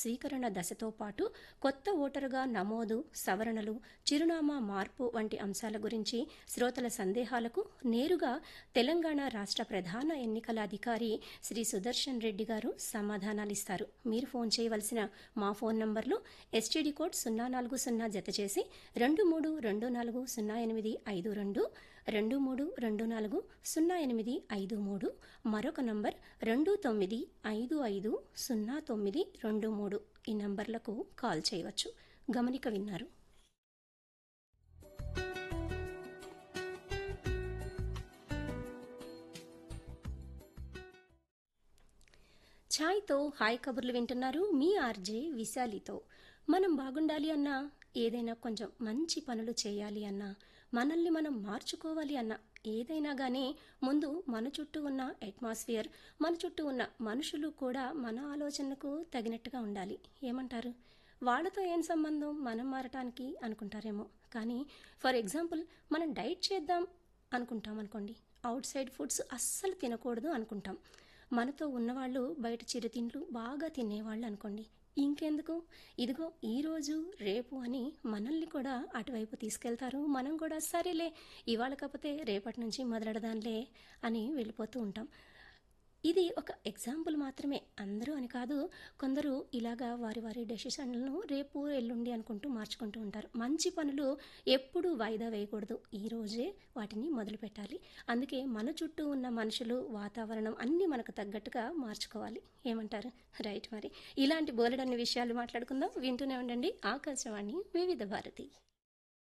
స్వీకరణ దశతో పాటు కొత్త ఓటరుగా నమోదు సవరణలు చిరునామా మార్పు వంటి అంశాల గురించి శ్రోతల సందేహాలకు నేరుగా తెలంగాణ రాష్ట్ర ప్రధాన ఎన్నికల అధికారి శ్రీ సుదర్శన్ రెడ్డి గారు సమాధానాలిస్తారు మీరు ఫోన్ చేయవలసిన మా ఫోన్ నంబర్లు ఎస్టీడీ కోడ్ సున్నా నాలుగు సున్నా జత చేసి రెండు మూడు రెండు నాలుగు సున్నా ఎనిమిది ఐదు రెండు రెండు మూడు రెండు నాలుగు సున్నా ఎనిమిది ఐదు మూడు మరొక నంబర్ రెండు తొమ్మిది ఐదు ఐదు సున్నా తొమ్మిది రెండు మూడు ఈ నంబర్లకు కాల్ చేయవచ్చు గమనిక విన్నారు ఛాయ్తో హాయ్ కబుర్లు వింటున్నారు మీ ఆర్జే విశాలితో మనం బాగుండాలి అన్నా ఏదైనా కొంచెం మంచి పనులు చేయాలి అన్నా మనల్ని మనం మార్చుకోవాలి అన్నా ఏదైనా కానీ ముందు మన చుట్టూ ఉన్న అట్మాస్ఫియర్ మన చుట్టూ ఉన్న మనుషులు కూడా మన ఆలోచనకు తగినట్టుగా ఉండాలి ఏమంటారు వాళ్ళతో ఏం సంబంధం మనం మారటానికి అనుకుంటారేమో కానీ ఫర్ ఎగ్జాంపుల్ మనం డైట్ చేద్దాం అనుకుంటాం అనుకోండి అవుట్ సైడ్ ఫుడ్స్ అస్సలు తినకూడదు అనుకుంటాం మనతో ఉన్నవాళ్ళు బయట చిరుతిండ్లు బాగా తినేవాళ్ళు అనుకోండి ఇంకెందుకు ఇదిగో ఈరోజు రేపు అని మనల్ని కూడా అటువైపు తీసుకెళ్తారు మనం కూడా సరేలే ఇవాళ కాకపోతే రేపటి నుంచి మొదలెడదాంలే అని వెళ్ళిపోతూ ఉంటాం ఇది ఒక ఎగ్జాంపుల్ మాత్రమే అందరూ అని కాదు కొందరు ఇలాగా వారి వారి డెసిషన్లను రేపు ఎల్లుండి అనుకుంటూ మార్చుకుంటూ ఉంటారు మంచి పనులు ఎప్పుడూ వాయిదా వేయకూడదు ఈ రోజే వాటిని మొదలు పెట్టాలి అందుకే మన చుట్టూ ఉన్న మనుషులు వాతావరణం అన్నీ మనకు తగ్గట్టుగా మార్చుకోవాలి ఏమంటారు రైట్ మరి ఇలాంటి బోలెడన్ని విషయాలు మాట్లాడుకుందాం వింటూనే ఉండండి ఆకాశవాణి వివిధ భారతి